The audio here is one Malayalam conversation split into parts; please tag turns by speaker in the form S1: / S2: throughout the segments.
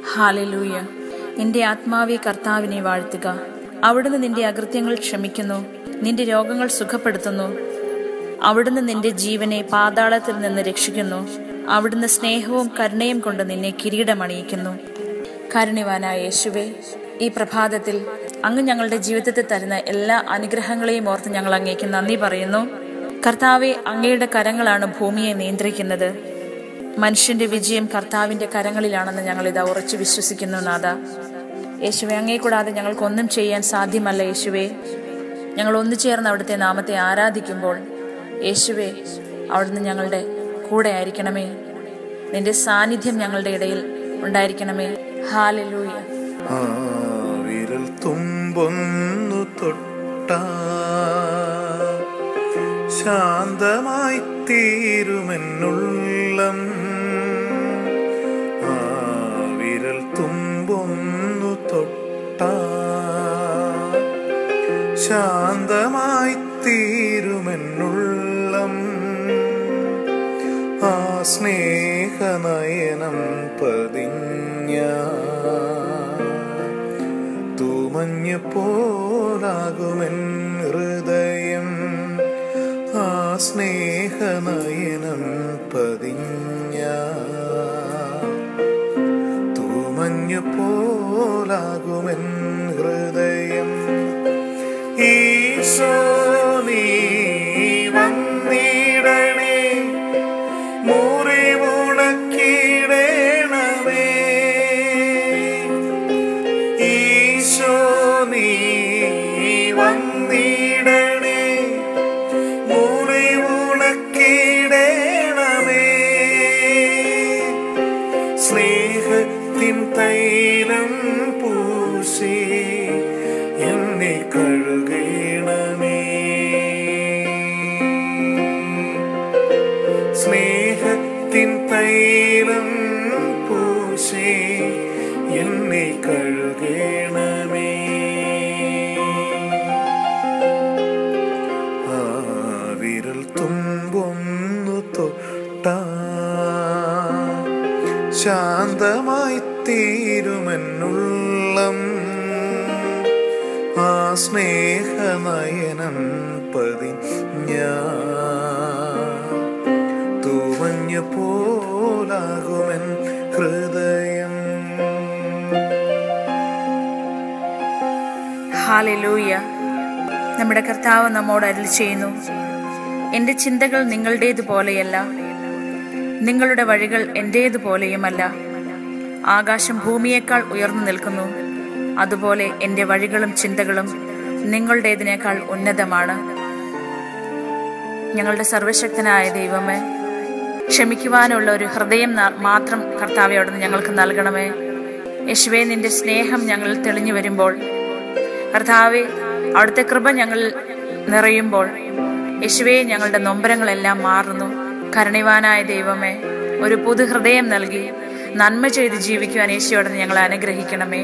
S1: ഹാലലൂയ നിന്റെ ആത്മാവെ കർത്താവിനെ വാഴ്ത്തുക അവിടുന്ന് നിന്റെ അകൃത്യങ്ങൾ ക്ഷമിക്കുന്നു നിന്റെ രോഗങ്ങൾ സുഖപ്പെടുത്തുന്നു അവിടുന്ന് നിന്റെ ജീവനെ പാതാളത്തിൽ നിന്ന് രക്ഷിക്കുന്നു അവിടുന്ന് സ്നേഹവും കരുണയും കൊണ്ട് നിന്നെ കിരീടമണിയിക്കുന്നു കാരുണ്യവാനായ യേശുവെ ഈ പ്രഭാതത്തിൽ അങ്ങ് ഞങ്ങളുടെ ജീവിതത്തിൽ തരുന്ന എല്ലാ അനുഗ്രഹങ്ങളെയും ഓർത്ത് ഞങ്ങൾ അങ്ങേക്ക് നന്ദി പറയുന്നു കർത്താവെ അങ്ങയുടെ കരങ്ങളാണ് ഭൂമിയെ നിയന്ത്രിക്കുന്നത് മനുഷ്യന്റെ വിജയം കർത്താവിന്റെ കരങ്ങളിലാണെന്ന് ഞങ്ങൾ ഇതാ ഉറച്ചു വിശ്വസിക്കുന്നു നാഥ യേശുവെ അങ്ങേ കൂടാതെ ഞങ്ങൾക്കൊന്നും ചെയ്യാൻ സാധ്യമല്ല യേശുവെ ഞങ്ങൾ ഒന്നു ചേർന്ന് അവിടുത്തെ നാമത്തെ ആരാധിക്കുമ്പോൾ യേശുവെ അവിടുന്ന് ഞങ്ങളുടെ കൂടെ ആയിരിക്കണമേ നിന്റെ സാന്നിധ്യം ഞങ്ങളുടെ ഇടയിൽ ഉണ്ടായിരിക്കണമേ ഹാലലൂയ
S2: ആ വിരൽ തുമ്പൊന്നു തൊട്ട ശാന്തമായി തീരുമെന്നുള്ളം ആ വിരൽ തുമ്പൊന്നു തൊട്ട ശാന്തമായി തീരുമെന്നുള്ളം ആ സ്നേഹനയനം പതിഞ്ഞ തൂമഞ്ഞു പോലാകുമെൻ ഹൃദയം ആ സ്നേഹനയനം പതിഞ്ഞ തൂമഞ്ഞു പോലാകുമെൻ ഹൃദയം ഈശോ നീ വന്നിടണേ മുറിവുണക്കിടണമേ ഈശോ നീ വന്നിടണേ മുറിവുണക്കിടണമേ സ്നേഹത്തിൻ തൈലം പൂശി എന്നെ കഴുകണമേ സ്നേഹത്തിൻ തൈലം പൂശി എന്നെ കഴുകണമേ ആ വിരൽ തുമ്പൊന്നു തൊട്ട ശാന്തമായി തീരുമെന്നുള്ളം ആ സ്നേഹനയനം പതിഞ്ഞ തൂമഞ്ഞു പോലാകുമെൻ ഹൃദയം
S1: ഹാലലൂയ നമ്മുടെ കർത്താവ് നമ്മോട് അരുൾ ചെയ്യുന്നു എന്റെ ചിന്തകൾ നിങ്ങളുടേതുപോലെയല്ല നിങ്ങളുടെ വഴികൾ എന്റേതുപോലെയുമല്ല ആകാശം ഭൂമിയേക്കാൾ ഉയർന്നു നിൽക്കുന്നു അതുപോലെ എന്റെ വഴികളും ചിന്തകളും നിങ്ങളുടേതിനേക്കാൾ ഉന്നതമാണ് ഞങ്ങളുടെ സർവശക്തനായ ദൈവമേ ക്ഷമിക്കുവാനുള്ള ഒരു ഹൃദയം ന- മാത്രം കർത്താവെ അവിടുന്ന് ഞങ്ങൾക്ക് നൽകണമേ യേശുവേ നിന്റെ സ്നേഹം ഞങ്ങളിൽ തെളിഞ്ഞു വരുമ്പോൾ കർത്താവെ അവിടുത്തെ കൃപ ഞങ്ങൾ നിറയുമ്പോൾ യേശുവേ ഞങ്ങളുടെ നൊമ്പരങ്ങളെല്ലാം മാറുന്നു കരുണിവാനായ ദൈവമേ ഒരു പുതു ഹൃദയം നൽകി നന്മ ചെയ്ത് ജീവിക്കുവാൻ യേശുയോടെ ഞങ്ങളെ അനുഗ്രഹിക്കണമേ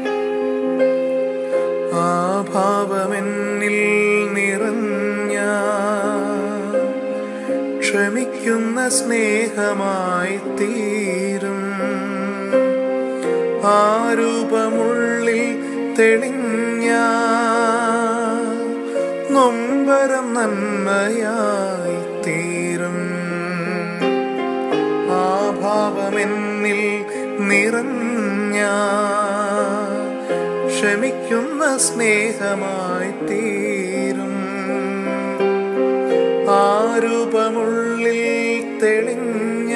S2: ആ ഭാവമെന്നിൽ നിറഞ്ഞ ക്ഷമിക്കുന്ന സ്നേഹമായി തീരും ആ രൂപമുള്ളിൽ തെളിഞ്ഞ നൊമ്പരം നന്മയായി തീരും ആ ഭാവമെന്നിൽ നിറഞ്ഞ ക്ഷമിക്കുന്ന സ്നേഹമായി തീരും ആ രൂപമുള്ളിൽ തെളിഞ്ഞ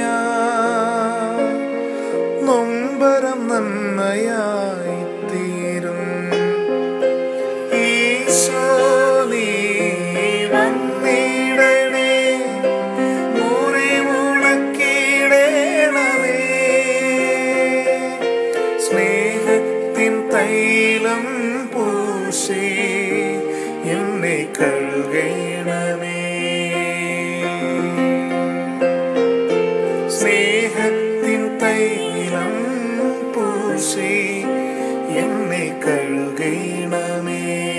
S2: നൊമ്പരം നന്മയായി തീരും ഈശോ നീ വന്നിടണേ മുറിവുണക്കിടണമേ സ്നേഹത്തിൻ തൈലം പൂശി എന്നെ കഴുകണമേ സ്നേഹത്തിൻ തൈലം പൂശി എന്നെ കഴുകണമേ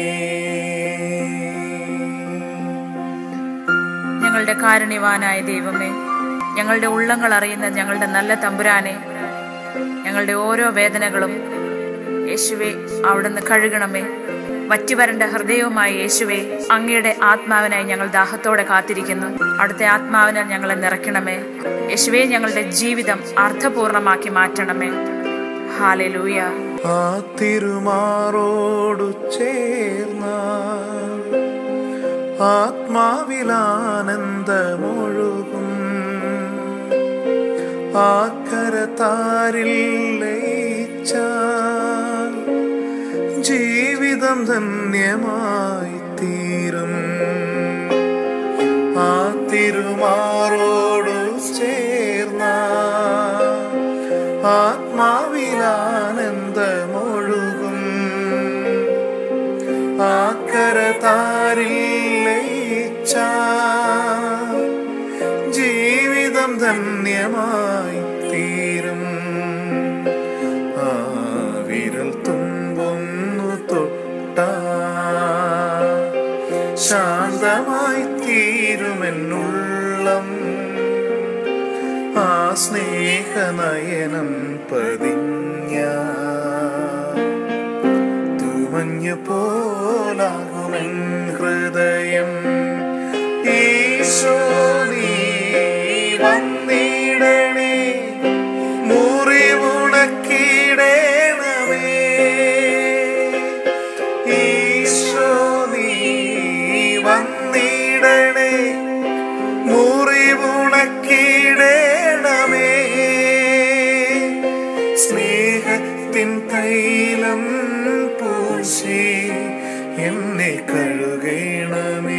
S1: ഞങ്ങളുടെ കാരുണ്യവാനായ ദൈവമേ ഞങ്ങളുടെ ഉള്ളങ്ങൾ അറിയുന്ന ഞങ്ങളുടെ നല്ല തമ്പുരാനെ ഞങ്ങളുടെ ഓരോ വേദനകളും യേശുവെ അവിടുന്ന് കഴുകണമേ വറ്റിവരണ്ട ഹൃദയവുമായി യേശുവെ അങ്ങയുടെ ആത്മാവിനായി ഞങ്ങൾ ദാഹത്തോടെ കാത്തിരിക്കുന്നു അവിടുത്തെ ആത്മാവിനാൽ ഞങ്ങളെ നിറയ്ക്കണമേ യേശുവെ ഞങ്ങളുടെ ജീവിതം അർത്ഥപൂർണമാക്കി മാറ്റണമേ ഹാലലൂയ
S2: ആ തിരുമാറോടു ചേർന്ന ആത്മാവിലാനന്ദമൊഴുകും ആക്കരത്താരിൽ ലയിച്ചാൽ ജീവിതം ധന്യമായി തീരും ആ തിരുമാറോടു ചേർന്ന ആത്മാവിലാനന്ദമൊഴുകും ആക്കരതാരിൽ ലയിച്ച ജീവിതം ധന്യമായി തീരും ആ വിരൽ തുമ്പൊന്നു തൊട്ട ശാന്തമായി തീരുമെന്നുള്ളം ആ സ്നേഹനയനം പതിഞ്ഞ തുമഞ്ഞു പോലാകുമെൻ ഹൃദയം ഈശോ നീ വന്നിടണേ മുറിവുണക്കിടേണമേ ഈശോ നീ വന്നിടണേ മുറിവുണക്കിടേണമേ സ്നേഹത്തിൻ തൈലം പൂശി എന്നെ കഴുകണമേ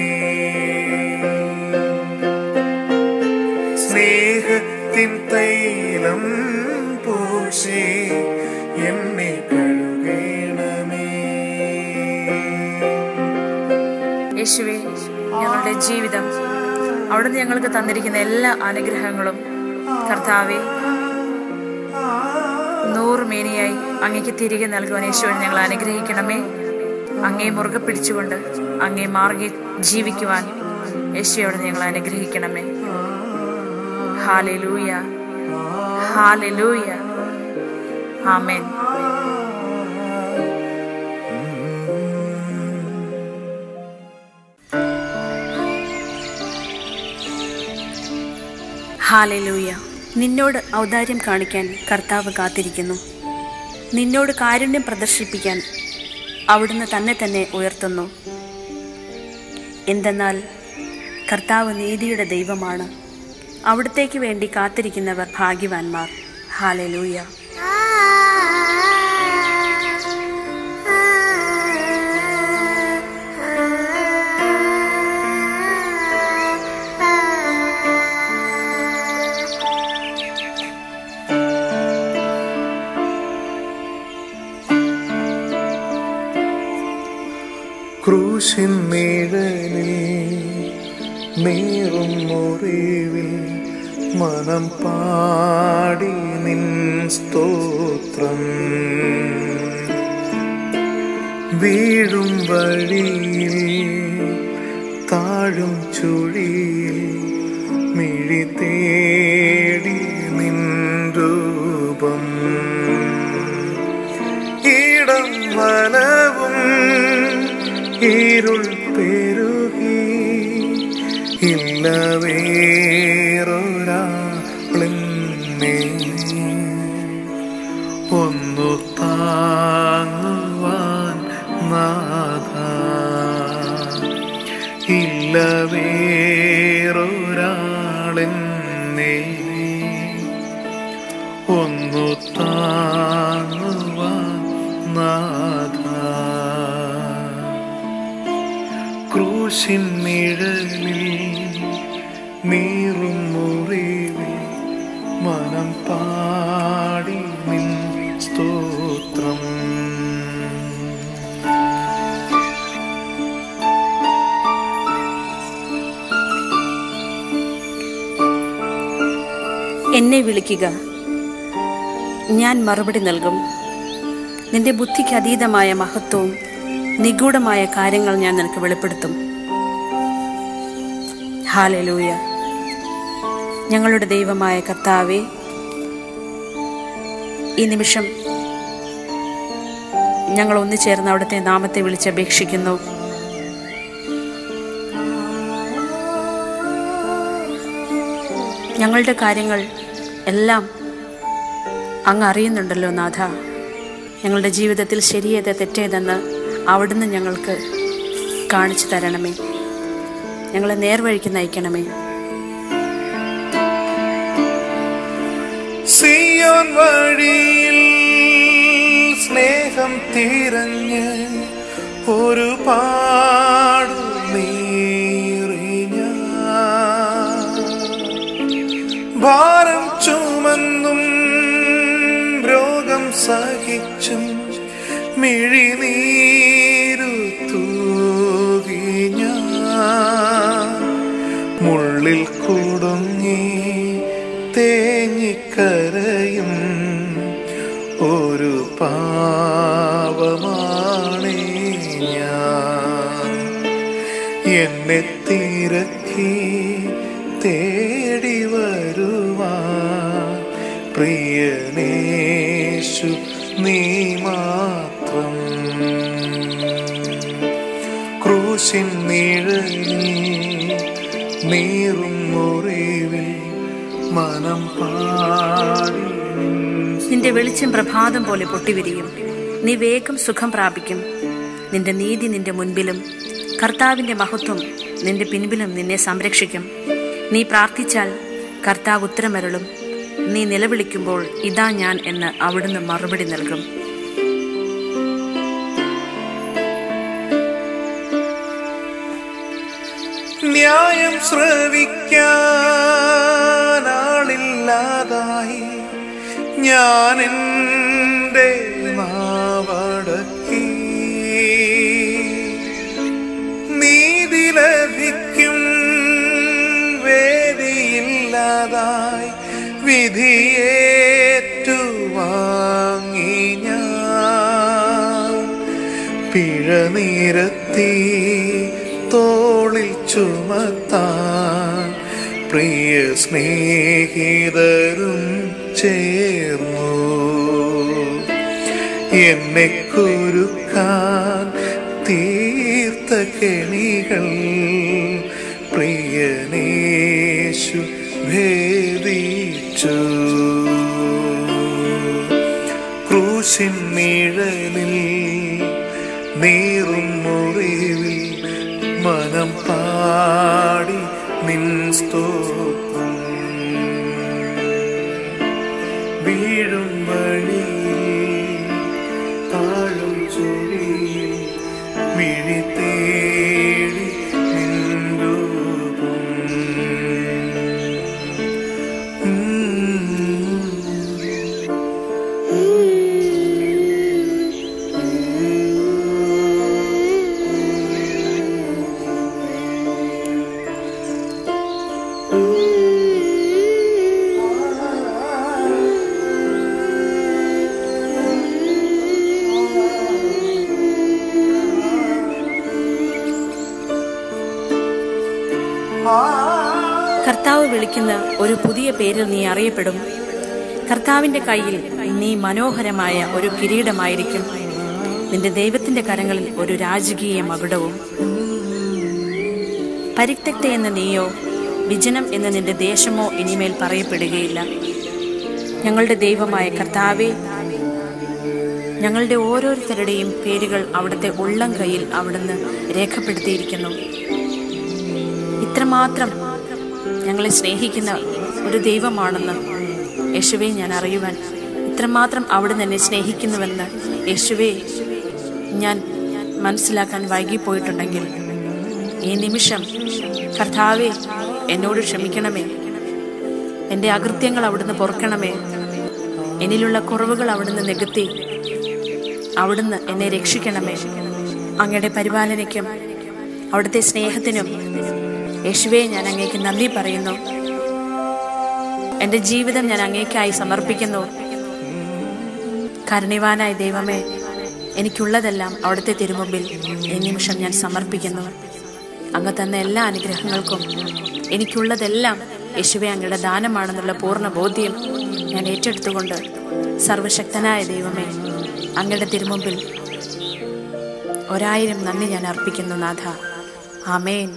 S2: സ്നേഹത്തിൻ തൈലം പൂശി എന്നെ കഴുകണമേ
S1: യേശുവെ ഞങ്ങളുടെ ജീവിതം അവിടുന്ന് ഞങ്ങൾക്ക് തന്നിരിക്കുന്ന എല്ലാ അനുഗ്രഹങ്ങളും കർത്താവെ നൂറുമേനിയായി അങ്ങേക്ക് തിരികെ നൽകുവാൻ യേശുവിനെ ഞങ്ങൾ അനുഗ്രഹിക്കണമേ അങ്ങേ മുറുകെ പിടിച്ചുകൊണ്ട് അങ്ങേ മാർഗെ ജീവിക്കുവാൻ യേശുയോട് ഞങ്ങൾ അനുഗ്രഹിക്കണമേ ഹാലലൂയ ഹാലലൂയ ആമേൻ
S3: ഹാലലൂയ നിന്നോട് ഔദാര്യം കാണിക്കാൻ കർത്താവ് കാത്തിരിക്കുന്നു നിന്നോട് കാരുണ്യം പ്രദർശിപ്പിക്കാൻ അവിടുന്ന് തന്നെ തന്നെ ഉയർത്തുന്നു എന്തെന്നാൽ കർത്താവ് നീതിയുടെ ദൈവമാണ് അവിടത്തേക്ക് വേണ്ടി കാത്തിരിക്കുന്നവർ ഭാഗ്യവാന്മാർ ഹാലലൂയ
S2: ക്രൂശിൻ നിഴലിൽ നീറും മുറിവിൽ മനം പാടി നിൻ സ്തോത്രം വീഴും വഴിയിൽ താഴും ചുഴിയിൽ മിഴി തേടി നിൻ രൂപം ഇടം വലവും ഇരുൾ പെരുകി ഇല്ല വേറൊരാളെന്നെ ഒന്നു താങ്ങുവാൻ നാഥ ഇല്ല വേറൊരാളെന്നെ ഒന്നു താങ്ങുവാൻ നാഥ ക്രൂശിൻ നിഴലിൽ നീറും മുറിവിൽ മനം പാടി നിൻ സ്തോത്രം
S3: എന്നെ വിളിക്കുക ഞാൻ മറുപടി നൽകും നിന്റെ ബുദ്ധിക്ക് അതീതമായ മഹത്വവും നിഗൂഢമായ കാര്യങ്ങൾ ഞാൻ നിനക്ക് വെളിപ്പെടുത്തും ഹാലലൂയ ഞങ്ങളുടെ ദൈവമായ കർത്താവേ ഈ നിമിഷം ഞങ്ങൾ ഒന്നുചേർന്ന് അവിടുത്തെ നാമത്തെ വിളിച്ചപേക്ഷിക്കുന്നു ഞങ്ങളുടെ കാര്യങ്ങൾ എല്ലാം അങ്ങ് അറിയുന്നുണ്ടല്ലോ നാഥ ഞങ്ങളുടെ ജീവിതത്തിൽ ശരിയേത് തെറ്റേതെന്ന് അവിടുന്ന് ഞങ്ങൾക്ക് കാണിച്ചു തരണമേ ഞങ്ങളെ നേർവഴിക്ക് നയിക്കണമേ
S2: സിയോൻ വഴിയിൽ സ്നേഹം തിരഞ്ഞ് ഒരു പാടു നീറി ഞാൻ. ഭാരം ചുമന്നും രോഗം സഹിച്ചും മിഴിനീരു തൂകി ഞാൻ മുള്ളിൽ കുടുങ്ങി തേങ്ങിക്കരയും ഒരു പാവമാണേ ഞാൻ എന്നെ തിരക്കി തേടി വരുവാൻ പ്രിയനേശു നീ മാത്രം ക്രൂശിൻ നിഴലിൽ നീറും മുറിവിൽ മനം പാടി
S3: നിന്റെ വെളിച്ചം പ്രഭാതം പോലെ പൊട്ടിവിരിയും നീ വേഗം സുഖം പ്രാപിക്കും നിന്റെ നീതി നിന്റെ മുൻപിലും കർത്താവിന്റെ മഹത്വം നിന്റെ പിൻപിലും നിന്നെ സംരക്ഷിക്കും നീ പ്രാർത്ഥിച്ചാൽ കർത്താവ് ഉത്തരമരുളും നീ നിലവിളിക്കുമ്പോൾ ഇതാ ഞാൻ എന്ന് അവിടുന്ന് മറുപടി നൽകും
S2: ന്യായം ശ്രവിക്കാൻ ആളില്ലാതായി ഞാൻ എൻ്റെ മാവടക്കി നീതി ലഭിക്കും വേദിയില്ലാതായി വിധിയേറ്റു വാങ്ങി ഞാൻ പിഴ നിരത്തി തോളിൽ ചുമത്താൻ പ്രിയ സ്നേഹിതരും ചേർന്നു എന്നെ കുരുക്കാൻ തീർത്ത കെണികൾ പ്രിയനേശു ഭേദിച്ചു ക്രൂശിൻ നിഴലിൽ നീറും മുറിവിൽ മനം പാടി നിൻ സ്തോത്രം വീഴും വഴിയിൽ താഴും ചുഴിയിൽ മിഴി തേടി നിൻ രൂപം
S3: കർത്താവ് വിളിക്കുന്ന ഒരു പുതിയ പേരിൽ നീ അറിയപ്പെടും കർത്താവിന്റെ കയ്യിൽ നീ മനോഹരമായ ഒരു കിരീടമായിരിക്കും നിന്റെ ദൈവത്തിന്റെ കരങ്ങളിൽ ഒരു രാജകീയ മകുടവും പരിത്യക്ത എന്ന നീയോ വിജനം എന്ന നിന്റെ ദേശമോ ഇനിമേൽ പറയപ്പെടുകയില്ല ഞങ്ങളുടെ ദൈവമായ കർത്താവെ ഞങ്ങളുടെ ഓരോരുത്തരുടെയും പേരുകൾ അവിടുത്തെ ഉള്ളം കയ്യിൽ അവിടുന്ന് രേഖപ്പെടുത്തിയിരിക്കുന്നു ഇത്രമാത്രം ഞങ്ങളെ സ്നേഹിക്കുന്ന ഒരു ദൈവമാണെന്ന് യേശുവെ ഞാൻ അറിയുവാൻ ഇത്രമാത്രം അവിടുന്ന് എന്നെ സ്നേഹിക്കുന്നുവെന്ന് യേശുവെ ഞാൻ മനസ്സിലാക്കാൻ വൈകിപ്പോയിട്ടുണ്ടെങ്കിൽ ഈ നിമിഷം കർത്താവെ എന്നോട് ക്ഷമിക്കണമേ എൻ്റെ അകൃത്യങ്ങൾ അവിടുന്ന് പൊറുക്കണമേ എന്നിലുള്ള കുറവുകൾ അവിടുന്ന് നികത്തി അവിടുന്ന് എന്നെ രക്ഷിക്കണമേ അങ്ങയുടെ പരിപാലനയ്ക്കും അവിടുത്തെ സ്നേഹത്തിനും യേശുവെ ഞാൻ അങ്ങേക്ക് നന്ദി പറയുന്നു എൻ്റെ ജീവിതം ഞാൻ അങ്ങേക്കായി സമർപ്പിക്കുന്നു കരുണിവാനായ ദൈവമേ എനിക്കുള്ളതെല്ലാം അവിടുത്തെ തിരുമുമ്പിൽ ഈ നിമിഷം ഞാൻ സമർപ്പിക്കുന്നു അങ്ങ് തന്ന എല്ലാ അനുഗ്രഹങ്ങൾക്കും എനിക്കുള്ളതെല്ലാം യേശുവെ അങ്ങയുടെ ദാനമാണെന്നുള്ള പൂർണ്ണ ബോധ്യം ഞാൻ ഏറ്റെടുത്തുകൊണ്ട് സർവശക്തനായ ദൈവമേ അങ്ങയുടെ തിരുമുമ്പിൽ ഒരായിരം നന്ദി ഞാൻ അർപ്പിക്കുന്നു നാഥ ആമേൻ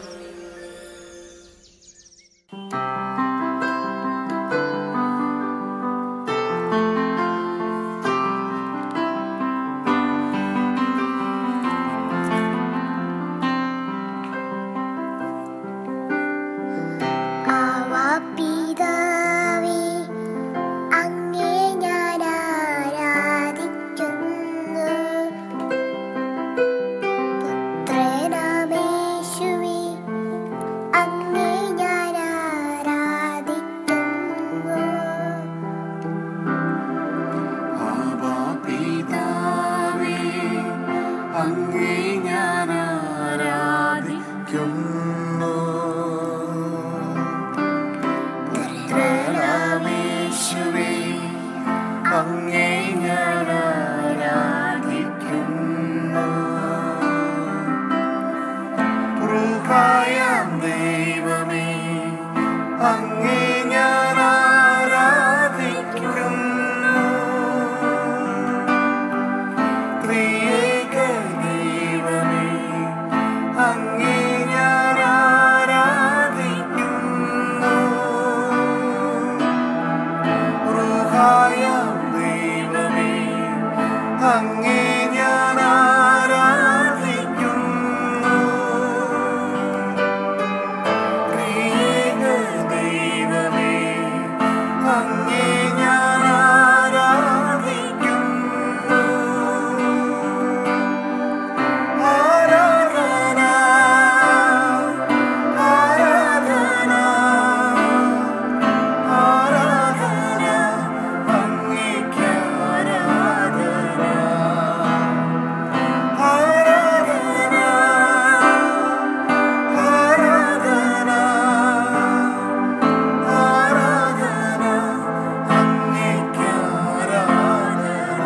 S4: ആവാ പിതാവേ അങ്ങേ ഞാൻ ആരാധിക്കുന്നു പുത്രനാമേശുവേ അങ്ങേ ഞാൻ ആരാധിക്കുന്നു
S2: ആവാ പിതാവേ, അങ്ങേ ഞാൻ ആരാധിക്കുന്നു. പുത്രനാമേശുവേ, അങ്ങേ ഞാൻ ആരാധിക്കുന്നു. റുഹായാം ദൈവമേ അങ്ങേ ഞാൻ ആരാധിക്കുന്നു ത്രിയേക ദൈവമേ അങ്ങേ ഞാൻ ആരാധിക്കുന്നു റുഹായാം ദൈവമേ അങ്ങേ ഞാൻ ആരാധിക്കുന്നു ത്രിയേക ദൈവമേ അങ്ങേ ഞാൻ ആരാധിക്കുന്നു ആരാധന ആരാധന ആരാധന അങ്ങേക്ക് ആരാധന ആരാധന ആരാധന ആരാധന അങ്ങേക്ക് ആരാധന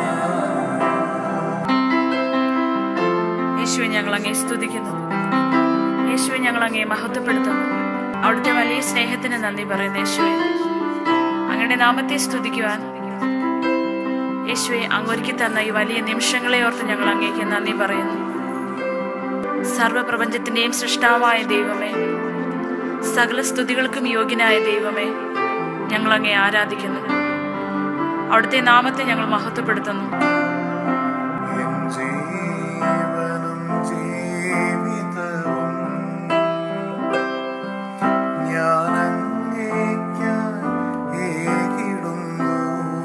S1: യേശുവെ ഞങ്ങൾ അങ്ങേ സ്തുതിക്കുന്നു യേശുവെ ഞങ്ങൾ അങ്ങേ മഹത്വപ്പെടുത്തുന്നു അവിടുത്തെ വലിയ സ്നേഹത്തിന് നന്ദി പറയുന്നു യേശുവെ അങ്ങയുടെ നാമത്തെ സ്തുതിക്കുവാൻ യേശുവെ അങ്ങൊരുക്കി തന്ന ഈ വലിയ നിമിഷങ്ങളെ ഓർത്ത് ഞങ്ങൾ അങ്ങേക്ക് നന്ദി പറയുന്നു സർവപ്രപഞ്ചത്തിന്റെയും സൃഷ്ടാവായ ദൈവമേ സകല സ്തുതികൾക്കും യോഗ്യനായ ദൈവമേ ഞങ്ങൾ അങ്ങേ ആരാധിക്കുന്നു അവിടുത്തെ നാമത്തെ ഞങ്ങൾ മഹത്വപ്പെടുത്തുന്നു
S2: എൻ ജീവനും ജീവിതവും ഞാൻ അങ്ങേയ്ക്കായി ഏകിടുന്നു.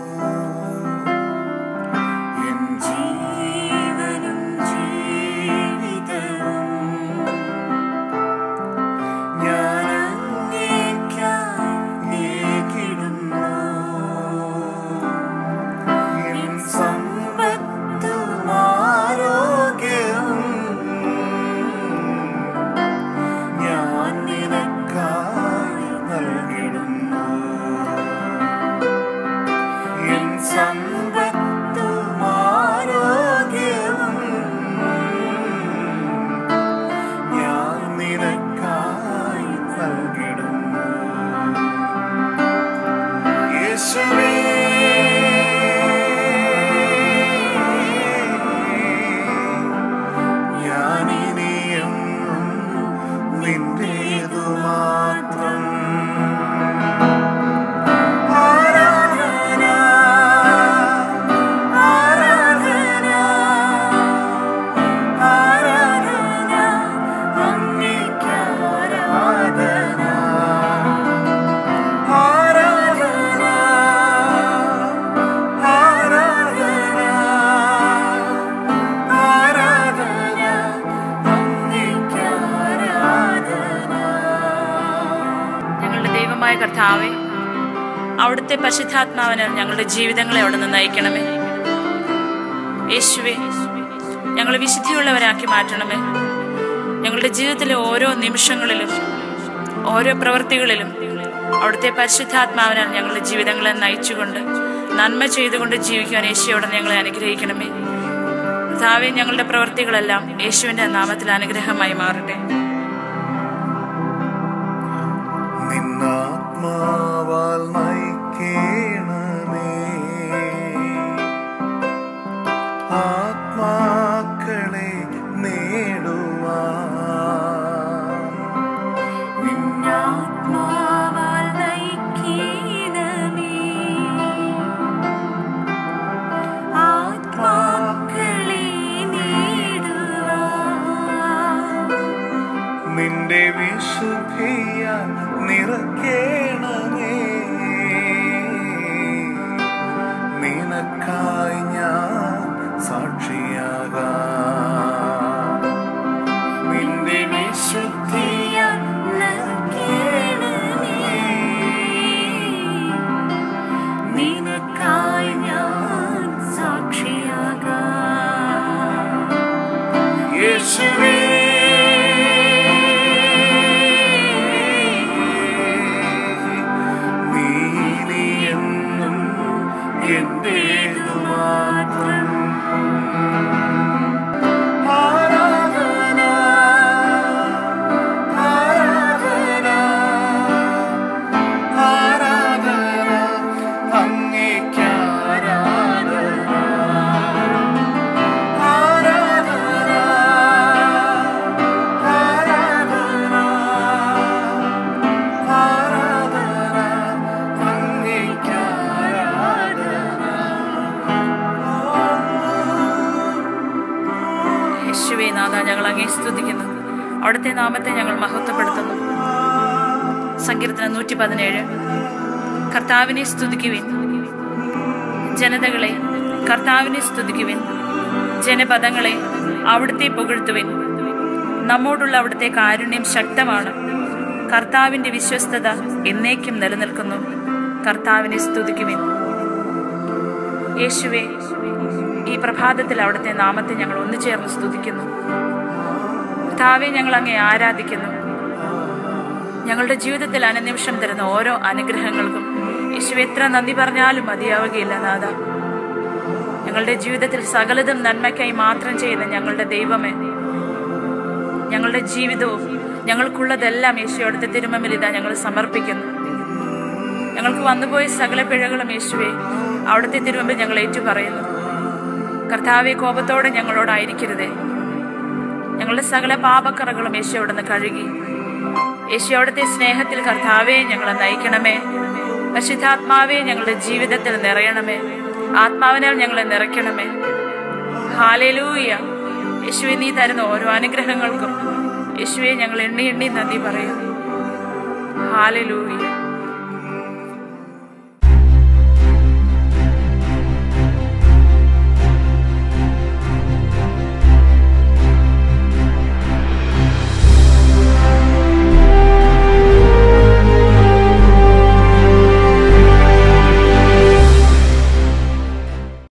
S2: എൻ ജീവനും ജീവിതവും ഞാൻ അങ്ങേയ്ക്കായി ഏകിടുന്നു. എൻ സമ്പത്തും ആരോഗ്യവും ഞാൻ നിനക്കായി നൽകിടുന്നു. എൻ സമ്പത്തും ആരോഗ്യവും ഞാൻ നിനക്കായി നൽകിടുന്നു യേശുവേ ഞാനിനിയും നിന്റേതു മാത്രം ആരാധന ആരാധന ആരാധന അങ്ങേക്ക് ആരാധന ആരാധന ആരാധന ആരാധന അങ്ങേക്ക് ആരാധന
S1: ഞങ്ങളുടെ ദൈവമായ കർത്താവെ അവിടുത്തെ പരിശുദ്ധാത്മാവിന് ഞങ്ങളുടെ ജീവിതങ്ങളെ അവിടെ നിന്ന് നയിക്കണമേ യേശുവെ ഞങ്ങളെ വിശുദ്ധിയുള്ളവരാക്കി മാറ്റണമേ ഞങ്ങളുടെ ജീവിതത്തിലെ ഓരോ നിമിഷങ്ങളിലും ഓരോ പ്രവൃത്തികളിലും അവിടുത്തെ പരിശുദ്ധാത്മാവിനാൽ ഞങ്ങളുടെ ജീവിതങ്ങളെ നയിച്ചുകൊണ്ട് നന്മ ചെയ്തുകൊണ്ട് ജീവിക്കുവാൻ യേശുയോടെ ഞങ്ങളെ അനുഗ്രഹിക്കണമേ കർത്താവെ ഞങ്ങളുടെ പ്രവൃത്തികളെല്ലാം യേശുവിന്റെ നാമത്തിൽ അനുഗ്രഹമായി മാറട്ടെ
S2: നിന്നാത്മാവിനാൽ ആത്മാവാൽ നയിക്കണമേ ആത്മാക്കളെ നേടുവാൻ
S3: നിന്നാത്മാവാൽ നയിക്കണമേ. ആത്മാക്കളെ നേടുവാൻ.
S2: നിന്റെ വിശുദ്ധിയ നിറക്കേണമേ നിനക്കായി ഞാൻ സാക്ഷിയാകാം നിന്റെ വിശുദ്ധിയ
S3: നിനക്കായി ഞാൻ സാക്ഷിയാകാം
S2: യേശുവേ നീ ഇനി എന്നും എന്റേതു മാത്രം ആരാധന ആരാധന ആരാധന അങ്ങേക്ക് ആരാധന ആരാധന ആരാധന ആരാധന അങ്ങേക്ക്
S1: യേശുവേ നാഥ ഞങ്ങൾ അങ്ങേ സ്തുതിക്കുന്നു അവിടുത്തെ നാമത്തെ ഞങ്ങൾ മഹത്വപ്പെടുത്തുന്നു സങ്കീർത്തനം നൂറ്റി പതിനേഴ് കർത്താവിനെ സ്തുതിക്കുവിൻ ജനതകളെ കർത്താവിനെ സ്തുതിക്കുവിൻ ജനപദങ്ങളെ അവിടുത്തെ പുകഴ്ത്തുവിൻ നമ്മോടുള്ള അവിടുത്തെ കാരുണ്യം ശക്തമാണ് കർത്താവിന്റെ വിശ്വസ്തത എന്നേക്കും നിലനിൽക്കുന്നു കർത്താവിനെ സ്തുതിക്കുവിൻ യേശുവേ ഈ പ്രഭാതത്തിൽ അവിടുത്തെ നാമത്തെ ഞങ്ങൾ ഒന്നു ചേർന്ന് സ്തുതിക്കുന്നു കർത്താവെ ഞങ്ങൾ അങ്ങേ ആരാധിക്കുന്നു ഞങ്ങളുടെ ജീവിതത്തിൽ അനനിമിഷം തരുന്ന ഓരോ അനുഗ്രഹങ്ങൾക്കും യേശു എത്ര നന്ദി പറഞ്ഞാലും മതിയാവുകയില്ല നാഥ ഞങ്ങളുടെ ജീവിതത്തിൽ സകലതും നന്മയ്ക്കായി മാത്രം ചെയ്യുന്ന ഞങ്ങളുടെ ദൈവമേ ഞങ്ങളുടെ ജീവിതവും ഞങ്ങൾക്കുള്ളതെല്ലാം യേശു അവിടുത്തെ തിരുമമ്മിൽ ഇതാ ഞങ്ങൾ സമർപ്പിക്കുന്നു ഞങ്ങൾക്ക് വന്നുപോയ സകല പിഴകളും യേശുവെ അവിടുത്തെ തിരുമുമ്പിൽ ഞങ്ങൾ ഏറ്റുപറയുന്നു കർത്താവെ കോപത്തോടെ ഞങ്ങളോടായിരിക്കരുതേ ഞങ്ങളുടെ സകല പാപക്കറകളും യേശു അവിടുന്ന് കഴുകി യേശു അവിടുത്തെ സ്നേഹത്തിൽ കർത്താവെ ഞങ്ങളെ നയിക്കണമേ പരിശുദ്ധാത്മാവെ ഞങ്ങളുടെ ജീവിതത്തിൽ നിറയണമേ ആത്മാവിനാൽ ഞങ്ങളെ നിറയ്ക്കണമേ ഹാലേലൂയ യേശുവെ നീ തരുന്ന ഓരോ അനുഗ്രഹങ്ങൾക്കും യേശുവെ ഞങ്ങൾ എണ്ണി എണ്ണി നന്ദി പറയുന്നു ഹാലേലൂയ